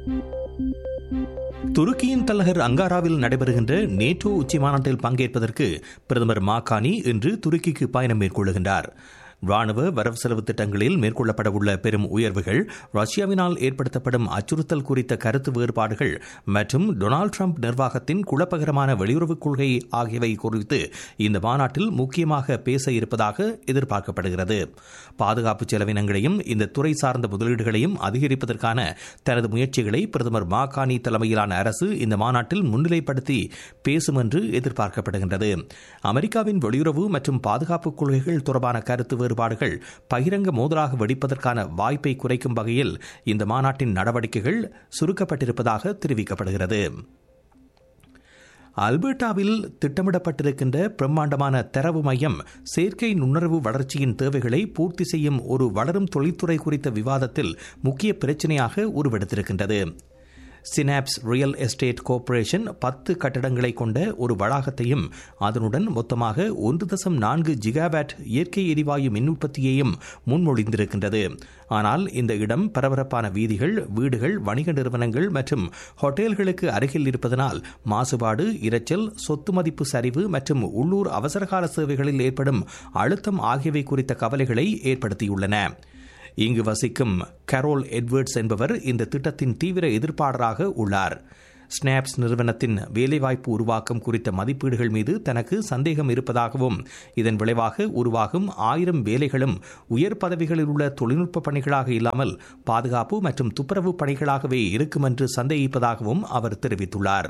துருக்கியின் தலைநகர் அங்காராவில் நடைபெறுகின்ற நேட்டோ உச்சி மாநாட்டில் பங்கேற்பதற்கு பிரதமர் மாகானி இன்று துருக்கிக்கு பயணம் மேற்கொள்ளுகின்றார் ராணுவ வரவு செலவு திட்டங்களில் மேற்கொள்ளப்பட உள்ள பெரும் உயர்வுகள் ரஷ்யாவினால் ஏற்படுத்தப்படும் அச்சுறுத்தல் குறித்த கருத்து வேறுபாடுகள் மற்றும் டொனால்டு டிரம்ப் நிர்வாகத்தின் குழப்பகரமான வெளியுறவுக் கொள்கை ஆகியவை குறித்து இந்த மாநாட்டில் முக்கியமாக பேச இருப்பதாக எதிர்பார்க்கப்படுகிறது பாதுகாப்பு செலவினங்களையும் இந்த துறை சார்ந்த முதலீடுகளையும் அதிகரிப்பதற்கான தனது முயற்சிகளை பிரதமர் மாகானி தலைமையிலான அரசு இந்த மாநாட்டில் முன்னிலைப்படுத்தி பேசும் என்று எதிர்பார்க்கப்படுகின்றது அமெரிக்காவின் வெளியுறவு மற்றும் பாதுகாப்பு கொள்கைகள் தொடர்பான கருத்து வேறுபாடுகள் பகிரங்க மோதலாக வெடிப்பதற்கான வாய்ப்பை குறைக்கும் வகையில் இந்த மாநாட்டின் நடவடிக்கைகள் சுருக்கப்பட்டிருப்பதாக தெரிவிக்கப்படுகிறது அல்பர்டாவில் திட்டமிடப்பட்டிருக்கின்ற பிரம்மாண்டமான தரவு மையம் செயற்கை நுண்ணறிவு வளர்ச்சியின் தேவைகளை பூர்த்தி செய்யும் ஒரு வளரும் தொழில்துறை குறித்த விவாதத்தில் முக்கிய பிரச்சனையாக உருவெடுத்திருக்கின்றது சினாப்ஸ் ரியல் எஸ்டேட் கோர்ப்பரேஷன் பத்து கட்டடங்களை கொண்ட ஒரு வளாகத்தையும் அதனுடன் மொத்தமாக ஒன்று தசம் நான்கு ஜிகாபேட் இயற்கை எரிவாயு மின் உற்பத்தியையும் முன்மொழிந்திருக்கின்றது ஆனால் இந்த இடம் பரபரப்பான வீதிகள் வீடுகள் வணிக நிறுவனங்கள் மற்றும் ஹோட்டல்களுக்கு அருகில் இருப்பதனால் மாசுபாடு இரைச்சல் சொத்து மதிப்பு சரிவு மற்றும் உள்ளூர் அவசரகால சேவைகளில் ஏற்படும் அழுத்தம் ஆகியவை குறித்த கவலைகளை ஏற்படுத்தியுள்ளன இங்கு வசிக்கும் கரோல் எட்வர்ட்ஸ் என்பவர் இந்த திட்டத்தின் தீவிர எதிர்ப்பாளராக உள்ளார் ஸ்னாப்ஸ் நிறுவனத்தின் வேலைவாய்ப்பு உருவாக்கம் குறித்த மதிப்பீடுகள் மீது தனக்கு சந்தேகம் இருப்பதாகவும் இதன் விளைவாக உருவாகும் ஆயிரம் வேலைகளும் உயர் பதவிகளில் உள்ள தொழில்நுட்ப பணிகளாக இல்லாமல் பாதுகாப்பு மற்றும் துப்புரவு பணிகளாகவே இருக்கும் என்று சந்தேகிப்பதாகவும் அவர் தெரிவித்துள்ளார்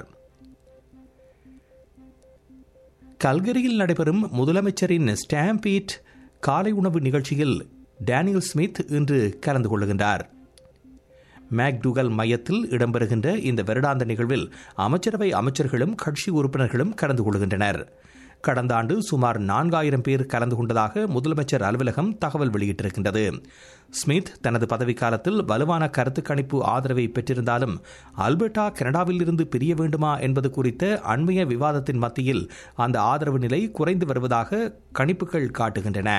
கல்கரியில் நடைபெறும் முதலமைச்சரின் ஸ்டாம்பீட் காலை உணவு நிகழ்ச்சியில் டேனியல் ஸ்மித் இன்று கலந்து கொள்ளுகின்றார் மேக்டூகல் மையத்தில் இடம்பெறுகின்ற இந்த வருடாந்த நிகழ்வில் அமைச்சரவை அமைச்சர்களும் கட்சி உறுப்பினர்களும் கலந்து கொள்கின்றனர் கடந்த ஆண்டு சுமார் நான்காயிரம் பேர் கலந்து கொண்டதாக முதலமைச்சர் அலுவலகம் தகவல் வெளியிட்டிருக்கின்றது ஸ்மித் தனது பதவிக்காலத்தில் வலுவான கருத்து கணிப்பு ஆதரவை பெற்றிருந்தாலும் அல்பர்டா கனடாவில் இருந்து பிரிய வேண்டுமா என்பது குறித்த அண்மைய விவாதத்தின் மத்தியில் அந்த ஆதரவு நிலை குறைந்து வருவதாக கணிப்புகள் காட்டுகின்றன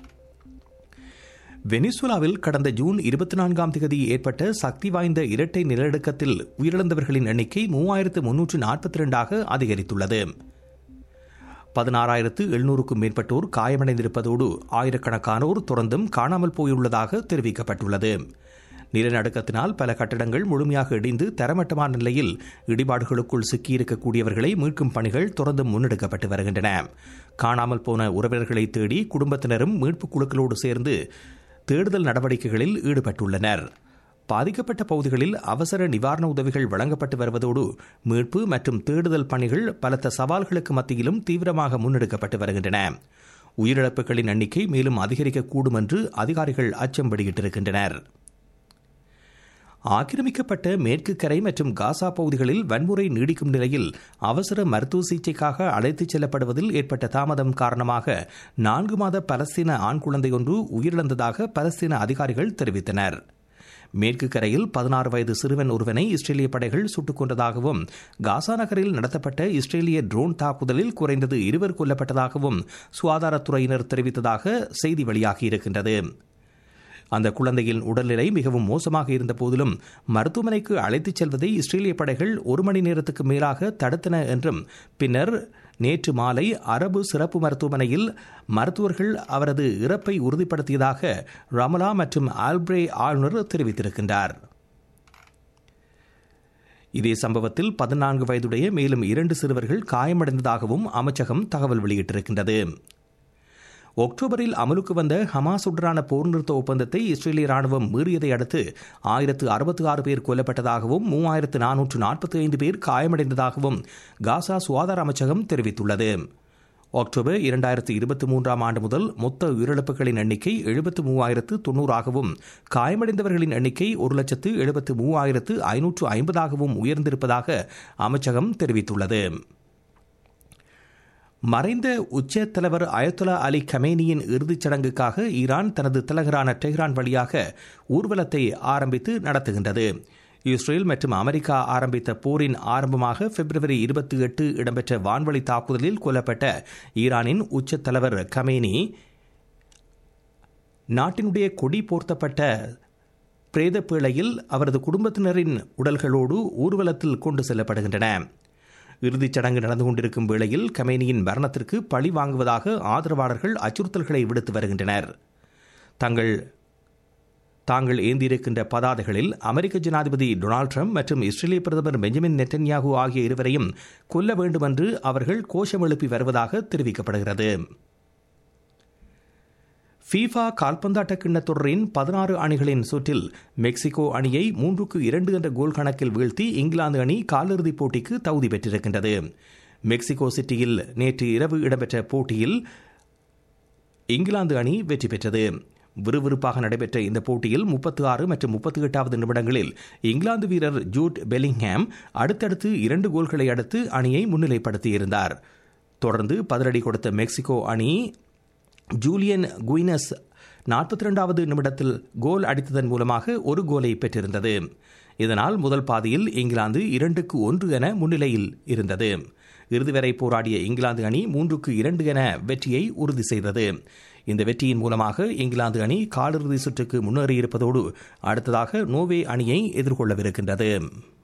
வெனிசுலாவில் கடந்த ஜூன் இருபத்தி நான்காம் தேதி ஏற்பட்ட சக்தி வாய்ந்த இரட்டை நிலநடுக்கத்தில் உயிரிழந்தவர்களின் எண்ணிக்கை மூவாயிரத்து முன்னூற்று நாற்பத்தி இரண்டாக அதிகரித்துள்ளது பதினாறாயிரத்து எழுநூறுக்கும் மேற்பட்டோர் காயமடைந்திருப்பதோடு ஆயிரக்கணக்கானோர் தொடர்ந்தும் காணாமல் போயுள்ளதாக தெரிவிக்கப்பட்டுள்ளது நிலநடுக்கத்தினால் பல கட்டடங்கள் முழுமையாக இடிந்து தரமட்டமான நிலையில் இடிபாடுகளுக்குள் சிக்கியிருக்கக்கூடியவர்களை மீட்கும் பணிகள் தொடர்ந்து முன்னெடுக்கப்பட்டு வருகின்றன காணாமல் போன உறவினர்களை தேடி குடும்பத்தினரும் மீட்புக் குழுக்களோடு சேர்ந்து தேடுதல் நடவடிக்கைகளில் ஈடுபட்டுள்ளனர் பாதிக்கப்பட்ட பகுதிகளில் அவசர நிவாரண உதவிகள் வழங்கப்பட்டு வருவதோடு மீட்பு மற்றும் தேடுதல் பணிகள் பலத்த சவால்களுக்கு மத்தியிலும் தீவிரமாக முன்னெடுக்கப்பட்டு வருகின்றன உயிரிழப்புகளின் எண்ணிக்கை மேலும் அதிகரிக்கக்கூடும் என்று அதிகாரிகள் அச்சம் வெளியிட்டிருக்கின்றனர் ஆக்கிரமிக்கப்பட்ட மேற்கு கரை மற்றும் காசா பகுதிகளில் வன்முறை நீடிக்கும் நிலையில் அவசர மருத்துவ சிகிச்சைக்காக அழைத்துச் செல்லப்படுவதில் ஏற்பட்ட தாமதம் காரணமாக நான்கு மாத பலஸ்தீன ஆண் குழந்தை ஒன்று உயிரிழந்ததாக பலஸ்தீன அதிகாரிகள் தெரிவித்தனர் மேற்கு கரையில் பதினாறு வயது சிறுவன் ஒருவனை இஸ்ரேலிய படைகள் சுட்டுக் கொண்டதாகவும் காசா நகரில் நடத்தப்பட்ட இஸ்ரேலிய ட்ரோன் தாக்குதலில் குறைந்தது இருவர் கொல்லப்பட்டதாகவும் சுகாதாரத்துறையினர் தெரிவித்ததாக செய்தி வெளியாகியிருக்கின்றது அந்த குழந்தையின் உடல்நிலை மிகவும் மோசமாக இருந்த போதிலும் மருத்துவமனைக்கு அழைத்துச் செல்வதை இஸ்ரேலிய படைகள் ஒரு மணி நேரத்துக்கு மேலாக தடுத்தன என்றும் பின்னர் நேற்று மாலை அரபு சிறப்பு மருத்துவமனையில் மருத்துவர்கள் அவரது இறப்பை உறுதிப்படுத்தியதாக ரமலா மற்றும் ஆல்பிரே ஆளுநர் தெரிவித்திருக்கின்றார் இதே சம்பவத்தில் பதினான்கு வயதுடைய மேலும் இரண்டு சிறுவர்கள் காயமடைந்ததாகவும் அமைச்சகம் தகவல் வெளியிட்டிருக்கின்றது ஒக்டோபரில் அமலுக்கு வந்த ஹமாசுடனான போர் நிறுத்த ஒப்பந்தத்தை இஸ்ரேலிய ராணுவம் மீறியதை அடுத்து ஆயிரத்து அறுபத்தி ஆறு பேர் கொல்லப்பட்டதாகவும் மூவாயிரத்து நானூற்று நாற்பத்தி ஐந்து பேர் காயமடைந்ததாகவும் காசா சுகாதார அமைச்சகம் தெரிவித்துள்ளது அக்டோபர் இரண்டாயிரத்து இருபத்தி மூன்றாம் ஆண்டு முதல் மொத்த உயிரிழப்புகளின் எண்ணிக்கை எழுபத்து மூவாயிரத்து தொன்னூறாகவும் காயமடைந்தவர்களின் எண்ணிக்கை ஒரு லட்சத்து எழுபத்து மூவாயிரத்து ஐநூற்று ஐம்பதாகவும் உயர்ந்திருப்பதாக அமைச்சகம் தெரிவித்துள்ளது மறைந்த உச்ச தலைவர் அயத்துல்லா அலி கமேனியின் இறுதிச் சடங்குக்காக ஈரான் தனது தலைகரான டெஹ்ரான் வழியாக ஊர்வலத்தை ஆரம்பித்து நடத்துகின்றது இஸ்ரேல் மற்றும் அமெரிக்கா ஆரம்பித்த போரின் ஆரம்பமாக பிப்ரவரி இருபத்தி எட்டு இடம்பெற்ற வான்வழி தாக்குதலில் கொல்லப்பட்ட ஈரானின் உச்ச தலைவர் கமேனி நாட்டினுடைய கொடி போர்த்தப்பட்ட பிரேத பேழையில் அவரது குடும்பத்தினரின் உடல்களோடு ஊர்வலத்தில் கொண்டு செல்லப்படுகின்றன இறுதிச் சடங்கு நடந்து கொண்டிருக்கும் வேளையில் கமேனியின் மரணத்திற்கு பழி வாங்குவதாக ஆதரவாளர்கள் அச்சுறுத்தல்களை விடுத்து வருகின்றனர் தங்கள் தாங்கள் ஏந்தியிருக்கின்ற பதாதைகளில் அமெரிக்க ஜனாதிபதி டொனால்டு ட்ரம்ப் மற்றும் இஸ்ரேலிய பிரதமர் பெஞ்சமின் நெட்டன்யாகு ஆகிய இருவரையும் கொல்ல வேண்டும் என்று அவர்கள் கோஷம் எழுப்பி வருவதாக தெரிவிக்கப்படுகிறது ஃபீஃபா கால்பந்தாட்ட கிண்ணத் தொடரின் பதினாறு அணிகளின் சுற்றில் மெக்சிகோ அணியை மூன்றுக்கு இரண்டு என்ற கோல் கணக்கில் வீழ்த்தி இங்கிலாந்து அணி காலிறுதிப் போட்டிக்கு தகுதி பெற்றிருக்கின்றது மெக்சிகோ சிட்டியில் நேற்று இரவு இடம்பெற்ற போட்டியில் இங்கிலாந்து அணி வெற்றி பெற்றது விறுவிறுப்பாக நடைபெற்ற இந்த போட்டியில் முப்பத்தி ஆறு மற்றும் முப்பத்தி எட்டாவது நிமிடங்களில் இங்கிலாந்து வீரர் ஜூட் பெலிங்ஹாம் அடுத்தடுத்து இரண்டு கோல்களை அடுத்து அணியை முன்னிலைப்படுத்தியிருந்தார் தொடர்ந்து பதிலடி கொடுத்த மெக்சிகோ அணி ஜூலியன் குயினஸ் நாற்பத்தி ரெண்டாவது நிமிடத்தில் கோல் அடித்ததன் மூலமாக ஒரு கோலை பெற்றிருந்தது இதனால் முதல் பாதியில் இங்கிலாந்து இரண்டுக்கு ஒன்று என முன்னிலையில் இருந்தது இறுதி வரை போராடிய இங்கிலாந்து அணி மூன்றுக்கு இரண்டு என வெற்றியை உறுதி செய்தது இந்த வெற்றியின் மூலமாக இங்கிலாந்து அணி காலிறுதி சுற்றுக்கு முன்னேறியிருப்பதோடு அடுத்ததாக நோவே அணியை எதிர்கொள்ளவிருக்கின்றது